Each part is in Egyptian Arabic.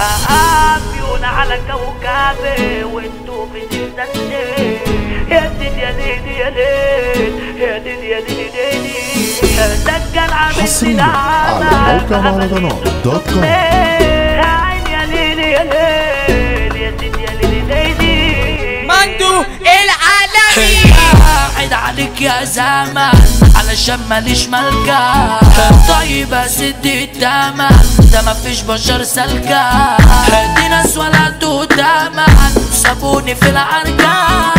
عافيونا على كوكبي وانتو في زنزانتي يا دين يا دين يا دين يا دين يا دين يا دين دجال عامل حصريا على موقع مهرجانات دوت كوم يا عين يا ليل يا ليل يا دين يا ليل يا دين مندو العالمي قاعد عليك يا زمان علشان ماليش ملكة طيب اسد التمن ده مفيش بشر سلكة دي ناس ولدوا تمن سابوني في العركة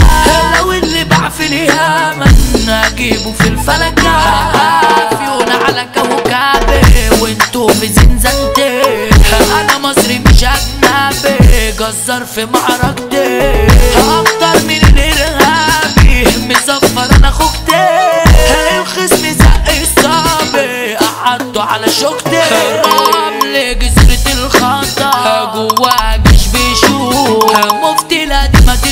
لو اللي باع في اليمن اجيبه في الفلكة فيونا على كوكبي وانتو في زنزانتي انا مصري مش اجنبي جزار في معركتي اكتر من الارهابي مصفر انا اخوكتي الخصم زق الصابي قعدته على شوكتي رمل جزرة الخطا جوا جيش بيشوف مفتي لا دي ما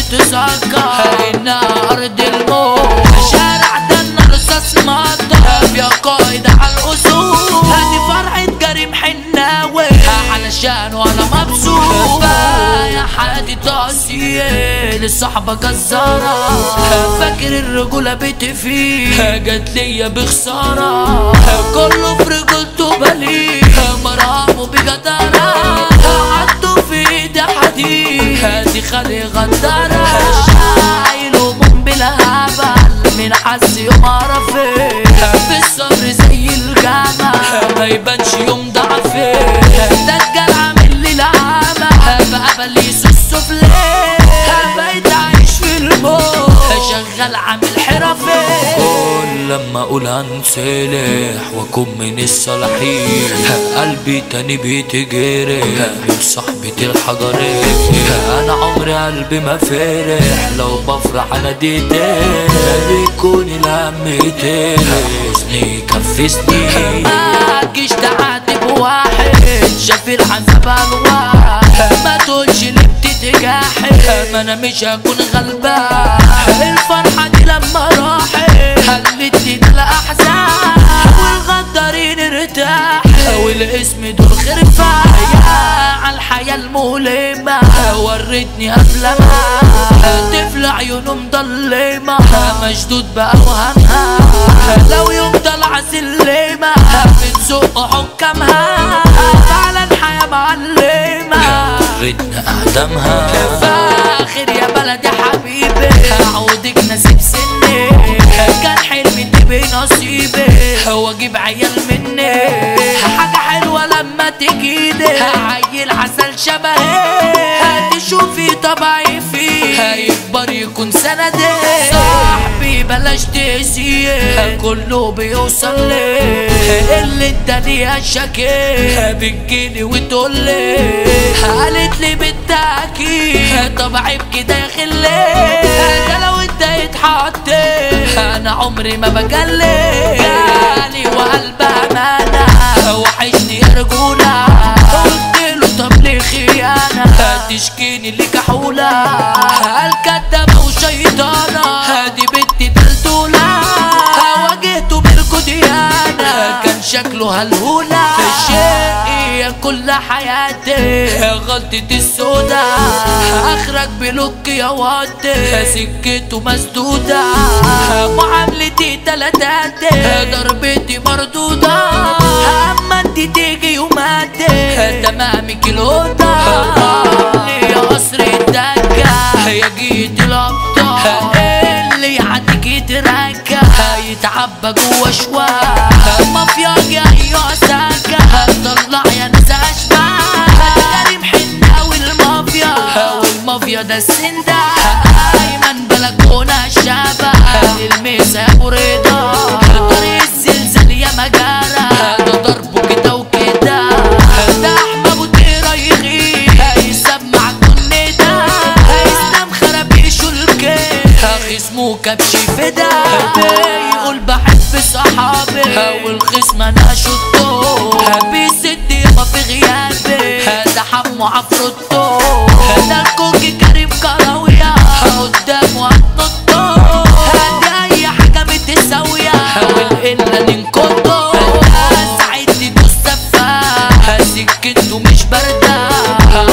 تتسكر انها ارض الموت شارع ده النار رصاص مطر يا قائد على الاصول هادي فرحة جريم حناوي علشان وانا مبسوط يا حياتي تأثير الصحبة جزارة فاكر الرجولة بتفيد جت ليا بخسارة كله في رجولته بليد مرامه بجدارة عدوا في ايدي حديد هادي خلي غدارة شايل هموم بلا هبل من حس يوم عرفت في الصبر زي الجمل ما يبانش يوم ضعفي دجال عامل لي العمى بقبل يسوس سفلي بقيت عايش في الموت شغال عامل حرفي كل لما اقول هنسلح واكون من الصالحين قلبي تاني بيتجرح من صاحبة الحجرية انا عمري قلبي ما فرح لو بفرح انا ديتين بيكون الهم تاني حزني يكفسني ما تجيش تعاتب واحد شاف الحساب الواحد ما تقولش ليه بتتجاحد ما انا مش هكون غلبان الفرحة دي لما راحت خلتني ده الاحزان والغدارين ارتاح والاسم دول خرفان على الحياة المؤلمة ورتني افلامها طفل عيونه مضلمة مشدود بأوهامها لو يوم طلع سلمة بتزق حكامها فعلا حياة معلمة ورتنا أقدامها فاخر يا بلد يا حبيبي عودك نسيب سني كان حلمي تبقي نصيبي واجيب عيال مني حاجة حلوة لما تجيلي عيل عسل شبهي هتشوفي طبعي فيه هيكبر يكون سندي صاحبي بلاش تأذيه كله بيوصل لي اللي انت ليها شكي بتجيلي وتقول لي قالت لي بالتأكيد طبعي بكده يا خلي ده لو انت اتحطيت انا عمري ما بجلي جالي وقلب امانه وحشني يا رجوله قلت له طب ليه خيانه تشكيني لي كحوله الكدابه وشيطانه هادي بنتي دلدوله واجهته بالكديانه كان شكله هلهوله شيء كل حياتي غلطة السودا اخرج بلوك يا واتي سكته مسدودة معاملتي تلاتاتي ضربتي مردودة اما انت تيجي يوماتي تمامك الهدى يا قصر الدكة يا جيت الابطال اللي يعديك يتركة يتعبى جوا شوال مافيا جاي ساكة طلع يا ناس اشباه كريم حناوي المافيا والمافيا ده السندة ايمن بلكونة الشابة الميسا ابو رضا طريق الزلزال يا مجارة ده ضربه كده وكده ده احمد ابو طيرة يغيب هيسمع كل ده هيسلم خرابيشه الكيف خصمه كبش فدا بيقول بحب صحابي والخصم انا شطه بيسد يابا في غيابي ده حمو عفروتو ده الكوكي كريم كراوية قدامه هتنطه دي اي حاجة متساوية والقلة ننكته سعيد تدوس سفاح سكته مش باردة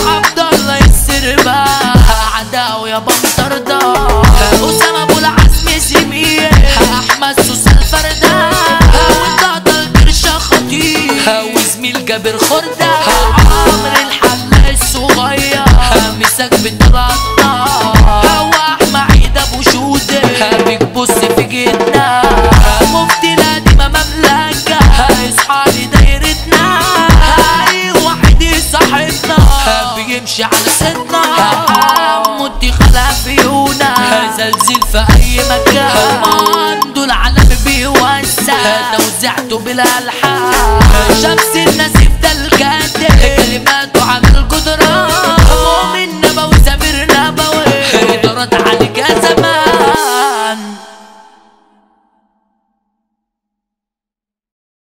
جميل جابر خردة عمر الحلاق الصغير مسك بتغطى هو احمد ابو شودة بيبص في جدنا مفتي القديمة مملكة اصحى لدايرتنا اي واحد صاحبنا بيمشي على سنة مدي خلع فيونا زلزل في اي مكان عنده العالم بيوسع توزعته بلا الحان شمس النسيف ده الكاتب كلماته عن القدرة مؤمن نبوي سمير نبوي ادارات على كذا